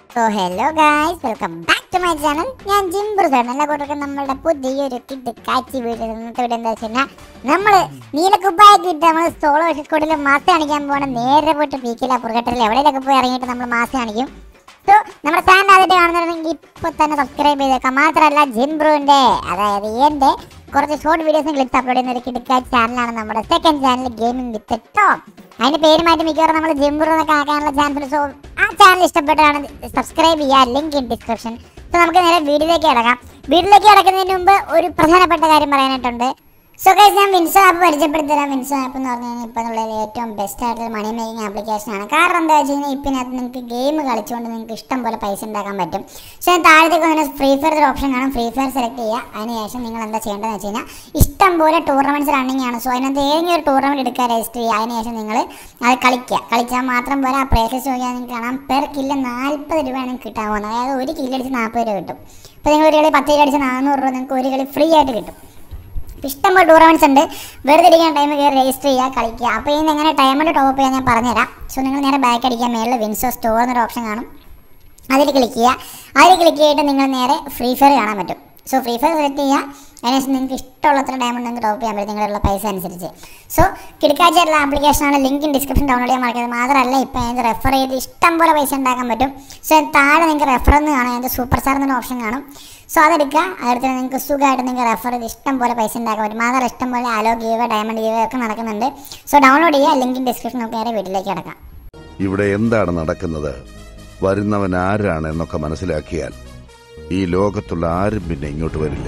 So hello guys welcome back to my channel ഞാൻ ജിംബ്രുസാണ് എല്ലാ കൂട്ടർക്കും നമ്മളുടെ പുതിയൊരു കിഡ് കാച്ചി വീഡിയോ ഇന്നത്തെ വീഡിയോ എന്താ വെച്ചാൽ നമ്മൾ നീലക്കുപ്പായൊക്കെ ഇട്ട് നമ്മൾ സോളോ സ്കോഡിൽ മാസ് കാണിക്കാൻ പോകണം നേരെ പോയിട്ട് പീക്കില്ല പുറകട്ടറിൽ എവിടെയൊക്കെ പോയി ഇറങ്ങിയിട്ട് നമ്മൾ മാസ് കാണിക്കും സോ നമ്മുടെ ചാനൽ ആദ്യമായിട്ട് കാണുന്നുണ്ടെങ്കിൽ ഇപ്പോൾ തന്നെ സബ്സ്ക്രൈബ് ചെയ്തേക്കാം മാത്രമല്ല ജിംബ്രുവിൻ്റെ അതായത് എൻ്റെ കുറച്ച് ഷോർട്ട് വീഡിയോസും ക്ലിപ്സ് അപ്ലോഡ് ചെയ്യുന്ന ഒരു കിടക്കാച്ച ചാനലാണ് നമ്മുടെ second channel gaming with top അതിന്റെ പേര് മാറ്റി മിക്കവാറും നമ്മൾ ജിംബ്രു എന്നൊക്കെ ആക്കാനുള്ള ചാൻസ് സോ ആ ചാനൽ ഇഷ്ടപ്പെട്ടാണ് സബ്സ്ക്രൈബ് ചെയ്യുക ലിങ്ക് ഇൻ ഡിസ്ക്രിപ്ഷൻ സോ നമുക്ക് നേരെ വീഡിയോയിലേക്ക് കിടക്കാം വീഡിയോയിലേക്ക് കിടക്കുന്നതിന് മുമ്പ് ഒരു പ്രധാനപ്പെട്ട കാര്യം പറയാനായിട്ടുണ്ട് സോ ഗൈസ് ഞാൻ വിൻസോ ആപ്പ് പരിചയപ്പെടുത്തി തരാം വിൻസോ ആപ്പ് എന്ന് പറഞ്ഞു കഴിഞ്ഞാൽ ഇപ്പോൾ ഉള്ളതിൽ ഏറ്റവും ബെസ്റ്റ് ആയിട്ടുള്ള മണി മേക്കിംഗ് ആപ്ലിക്കേഷൻ ആണ് കാരണം എന്താ വെച്ച് കഴിഞ്ഞാൽ ഇപ്പിനകത്ത് നിങ്ങൾക്ക് ഗെയിം കളിച്ചുകൊണ്ട് നിങ്ങൾക്ക് ഇഷ്ടം പോലെ പൈസ ഉണ്ടാക്കാൻ പറ്റും പക്ഷേ താഴത്തേക്ക് വന്ന ഫ്രീ ഫയർ ഒരു ഓപ്ഷൻ കാണും ഫ്രീ ഫയർ സെലക്ട് ചെയ്യുക അതിനുശേഷം നിങ്ങൾ എന്താ ചെയ്യേണ്ടതെന്ന് വെച്ച് കഴിഞ്ഞാൽ ഇഷ്ടം പോലെ ടൂർണമെൻറ്റ്സ് റണ്ണിങ് ആണ് സോ അതിനകത്ത് ഏതെങ്കിലും ഒരു ടൂർണമെൻറ്റ് എടുക്കുക രജിസ്റ്റർ ചെയ്യുക അതിനുശേഷം നിങ്ങൾ അത് കളിക്കുക കളിച്ചാൽ മാത്രം പോരാ ആ പ്രൈസസ് നോക്കിയാൽ നിങ്ങൾക്ക് കാണാം പെർ കില്ല് നാൽപ്പത് രൂപയാണ് നിങ്ങൾക്ക് കിട്ടാൻ പോകുന്നത് അതായത് ഒരു കില്ല് അടിച്ച് നാൽപ്പത് രൂപ കിട്ടും ഇപ്പോൾ നിങ്ങൾ ഒരു കളി പത്ത് കിലോ അടിച്ച് നാനൂറ് രൂപ നിങ്ങൾക്ക് ഒരു കളി ഫ്രീ ആയിട്ട് കിട്ടും ഇഷ്ടംപോലെ ടൂർണമെൻറ്റ്സ് ഉണ്ട് വെറുതെ ഇരിക്കാൻ ടൈം കയറി രജിസ്റ്റർ ചെയ്യുക കളിക്കുക അപ്പോൾ ഇതിന് എങ്ങനെ ടൈമിൽ ടോപ്പ് ചെയ്യാൻ ഞാൻ പറഞ്ഞുതരാം സോ നിങ്ങൾ നേരെ ബാക്ക് അടിക്കാൻ മേളിൽ വിൻസോ സ്റ്റോർ എന്നൊരു ഓപ്ഷൻ കാണും അതിൽ ക്ലിക്ക് ചെയ്യുക അതിൽ ക്ലിക്ക് ചെയ്തിട്ട് നിങ്ങൾ നേരെ ഫ്രീ ഫയർ കാണാൻ പറ്റും സോ ഫ്രീ ഫയർ സെലക്ട് ചെയ്യുക അതിനുശേഷം നിങ്ങൾക്ക് ഇഷ്ടമുള്ളത്ര ഡയമണ്ട് നിങ്ങൾക്ക് ടോപ്പ് ചെയ്യാൻ പറ്റും നിങ്ങളുടെ പൈസ അനുസരിച്ച് സോ കിടക്കാച്ചായിട്ടുള്ള ആപ്ലിക്കേഷനാണ് ലിങ്ക് ഇൻ ഡിസ്ക്രിപ്ഷൻ ഡൗൺലോഡ് ചെയ്യാൻ മറക്കരുത് മാത്രമല്ല ഇപ്പോൾ അതിന് റെഫർ ചെയ്ത് ഇഷ്ടം പോലെ പൈസ ഉണ്ടാക്കാൻ പറ്റും സോ താഴെ നിങ്ങൾക്ക് റെഫർ എന്ന് കാണാം അതിൻ്റെ സൂപ്പർ സ്റ്റാർ എന്നൊരു ഓപ്ഷൻ കാണും സോ അതെടുക്കുക അതെടുത്ത് നിങ്ങൾക്ക് സുഖമായിട്ട് നിങ്ങൾക്ക് റെഫർ ചെയ്ത് ഇഷ്ടം പോലെ പൈസ ഉണ്ടാക്കാൻ പറ്റും മാത്രമല്ല ഇഷ്ടം പോലെ അലോ ഗീവ് ഡയമണ്ട് ഗീവ് ഒക്കെ നടക്കുന്നുണ്ട് സോ ഡൗൺലോഡ് ചെയ്യുക ലിങ്ക് ഇൻ ഡിസ്ക്രിപ്ഷൻ നമുക്ക് നേരെ വീട്ടിലേക്ക് കിടക്കാം ഇവിടെ എന്താണ് നടക്കുന്നത് വരുന്നവൻ ആരാണ് എന്നൊക്കെ മനസ്സിലാക്കിയാൽ ഈ ലോകത്തുള്ള ആരും പിന്നെ ഇങ്ങോട്ട് വരില്ല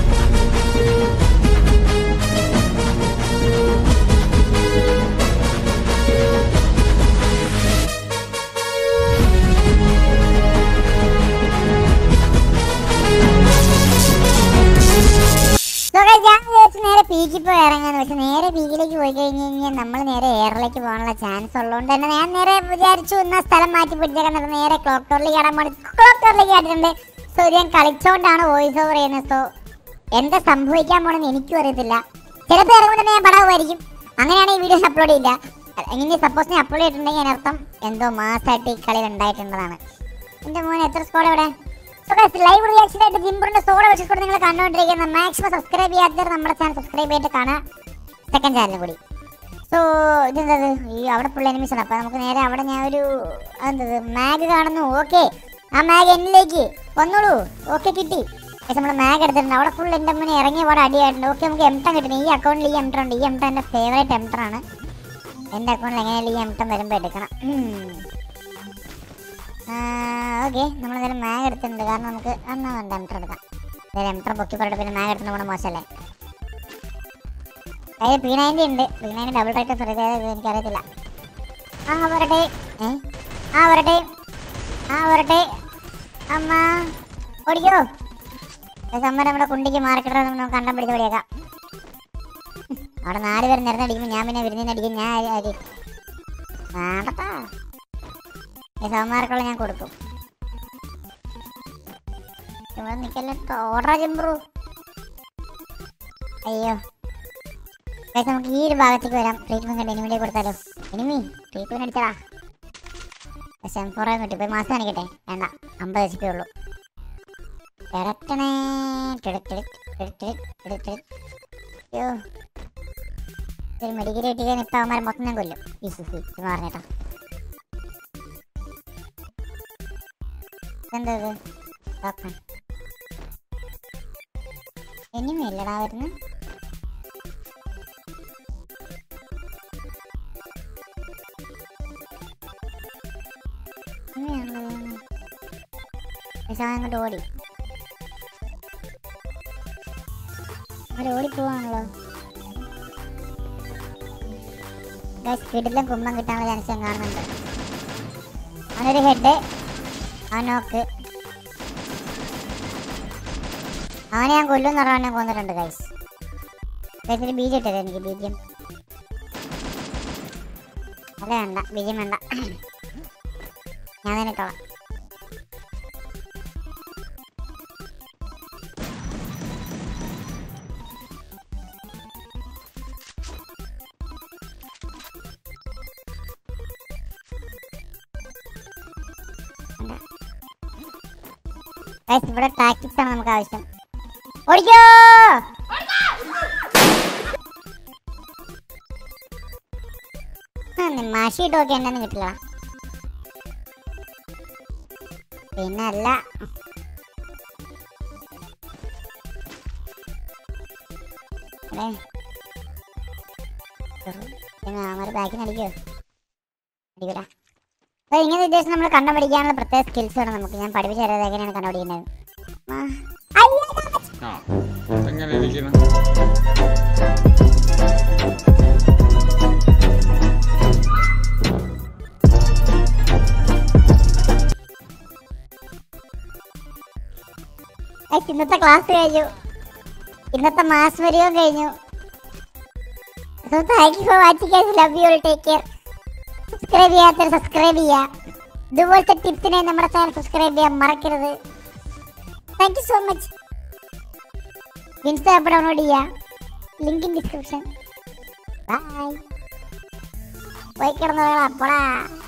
So guys, ഞാൻ വിചാരിച്ചു നേരെ പീക്കിൽ പോയി ഇറങ്ങാന്ന് പക്ഷെ നേരെ പീക്കിലേക്ക് പോയി കഴിഞ്ഞ് കഴിഞ്ഞാൽ നമ്മൾ നേരെ എയറിലേക്ക് പോകാനുള്ള ചാൻസ് ഉള്ളതുകൊണ്ട് തന്നെ ഞാൻ നേരെ വിചാരിച്ചു എന്നാ സ്ഥലം മാറ്റി പിടിച്ചേക്കാൻ എന്നിട്ട് നേരെ ക്ലോക്ക് ടവറിലേക്ക് കയറാൻ പോണി ക്ലോക്ക് ടവറിലേക്ക് കയറ്റിട്ടുണ്ട് സോ ഇത് ഞാൻ കളിച്ചോണ്ടാണ് വോയിസ് ഓവർ ചെയ്യുന്നത് സോ എന്താ സംഭവിക്കാൻ പോണെന്ന് എനിക്കും അറിയത്തില്ല ചിലപ്പോൾ ഇറങ്ങുമ്പോൾ തന്നെ ഞാൻ പടാവുമായിരിക്കും അങ്ങനെയാണ് ഈ വീഡിയോസ് അപ്ലോഡ് ചെയ്യില്ല ഇനി സപ്പോസ് ഞാൻ അപ്ലോഡ് ചെയ്തിട്ടുണ്ടെങ്കിൽ അതിനർത്ഥം എന്തോ മാസമായിട്ട് ഈ കളിയിൽ ഉണ്ടായിട്ടുള്ളതാണ് എൻ്റെ മോനെ എത്ര സ്കോഡ് ഇവിടെ ലൈവ് റിയാക്ഷൻ ആയിട്ട് ജിംബറിന്റെ സോളോ വെച്ചിട്ട് നിങ്ങൾ കണ്ടുകൊണ്ടിരിക്കുന്ന മാക്സിമം സബ്സ്ക്രൈബ് ചെയ്യാത്തവർ നമ്മുടെ ചാനൽ സബ്സ്ക്രൈബ് ചെയ്തിട്ട് കാണാം സെക്കൻഡ് ചാനലും കൂടി സോ ഇതെന്താ ഈ അവിടെ ഫുൾ എനിമീസ് ആണ് അപ്പോൾ നമുക്ക് നേരെ അവിടെ ഞാൻ ഒരു എന്തത് മാഗ് കാണുന്നു ഓക്കെ ആ മാഗ് എന്നിലേക്ക് വന്നോളൂ ഓക്കെ കിട്ടി പക്ഷെ നമ്മൾ മാഗ് എടുത്തിട്ടുണ്ട് അവിടെ ഫുൾ എൻ്റെ മുന്നേ ഇറങ്ങിയ പോലെ അടിയായിട്ടുണ്ട് ഓക്കെ നമുക്ക് എം ടെൻ കിട്ടുന്നു ഈ അക്കൗണ്ടിൽ ഈ എം ടെൻ ഉണ്ട് ഈ എം ടെൻ എൻ്റെ ഫേവറേറ്റ് എം ടെൻ ആണ് എൻ്റെ അക്കൗണ്ടിൽ എങ്ങനെയാലും ഈ എം ടെൻ വരുമ്പോൾ എടുക്കണം ഉം. ഓക്കെ നമ്മൾ നേരെ മാഗ് എടുത്തിട്ടുണ്ട് കാരണം നമുക്ക് എന്നാ വേണ്ട എംറ്റർ എടുക്കാം നേരെ എംറ്റർ പൊക്കി പറഞ്ഞിട്ട് പിന്നെ മാഗ് എടുത്തിട്ട് പോകണം മോശമല്ലേ അതായത് പി നയൻറ്റി ഉണ്ട് P ninety double right sorry എനിക്കറിയത്തില്ല ആ വരട്ടെ ഏ ആ വരട്ടെ ആ വരട്ടെ അമ്മ ഓടിക്കോ അമ്മ നമ്മുടെ കുണ്ടിക്ക് മാർക്കറ്റ് നമുക്ക് കണ്ടം പിടിച്ച് ഓടിയേക്കാം അവിടെ നാല് പേര് നിരന്നടിക്കുമ്പോൾ ഞാൻ പിന്നെ വിരുന്നിന് അടിക്കും ഞാൻ ആര് ആര് വേണ്ടട്ടാ സൗമാർക്കുള്ള ഞാൻ കൊടുക്കും ഇവിടെ നിൽക്കല്ലേ ഓർഡർ ചെമ്പ്രു അയ്യോ ഗൈസ് നമുക്ക് ഈ ഒരു ഭാഗത്തേക്ക് വരാം ട്രീറ്റ്മെന്റ് കണ്ട് എനിമിയുടെ കൊടുത്താലോ എനിമി ട്രീറ്റ്മെന്റ് അടിച്ചടാ പക്ഷെ എം ഫോർ ആയിരുന്നു പോയി മാസം കാണിക്കട്ടെ വേണ്ട അമ്പത് എച്ച് പി ഉള്ളൂ ടെടട്ടണേ ടെടട്ടെട് ടെടട്ടെട് ടെടട്ടെട്. അയ്യോ ഒരു മെഡിക്കൽ കിട്ടിക്കാൻ ഇപ്പം അവന്മാരെ മൊത്തം ഞാൻ കൊല്ലും ഈ സുഖി എന്ന് പറഞ്ഞേട്ടോ എന്താ ഇത് ടോക്കൺ ഇനിമയില്ലടാ വരുന്നു അങ്ങോട്ട് ഓടി അവർ ഓടിപ്പോവാണല്ലോ സ്പീഡിലും കുമ്പം കിട്ടാനുള്ള ചാൻസ് ഞാൻ കാണുന്നുണ്ട് അവനൊരു ഹെഡ് അവൻ നോക്ക് അവനെ ഞാൻ കൊല്ലും പറഞ്ഞ കൊന്നിട്ടുണ്ട് ഗൈസ് ഗൈസിന് ബീജം ഇട്ടത് എനിക്ക് ബീജം അല്ല വേണ്ട ബീജം വേണ്ട ഞാൻ തന്നെ ഇട്ടോളാം Guys, ഇവിടെ ടാക്ടിക്സ് ആണ് നമുക്ക് ആവശ്യം ഓടിക്കോ ആ, നി- മാഷിയിട്ട് നോക്കി എന്നെ കിട്ടില്ല പിന്നെ അല്ല ഇവിടെ. പിന്നെ അവന്മാര് ബാക്കിന് അടിക്കോ അടിക്കൂല അപ്പൊ ഇങ്ങനെ ഉദ്ദേശം നമ്മൾ കണ്ടുപിടിക്കാനുള്ള പ്രത്യേക സ്കിൽസ് വേണം നമുക്ക് ഞാൻ പഠിപ്പിച്ചു തരാതെ എങ്ങനെയാണ് കണ്ടുപിടിക്കേണ്ടത് ആ. അയ്യോ, ആ എങ്ങനെ ഇരിക്കണം Guys, ഇന്നത്തെ ക്ലാസ് കഴിഞ്ഞു ഇന്നത്തെ മാസ് വരെയും കഴിഞ്ഞു so thank you for watching guys love you take care subscribe ചെയ്യാത്തവർ സബ്സ്ക്രൈബ് ചെയ്യുക ഇതുപോലത്തെ ടിപ്സിനെ നമ്മുടെ ചാനൽ സബ്സ്ക്രൈബ് ചെയ്യാൻ മറക്കരുത് thank you so much insta app download ചെയ്യുക ലിങ്ക് ഇൻ ഡിസ്ക്രിപ്ഷൻ ബൈ പോയി കിടന്നു അപ്പോളാ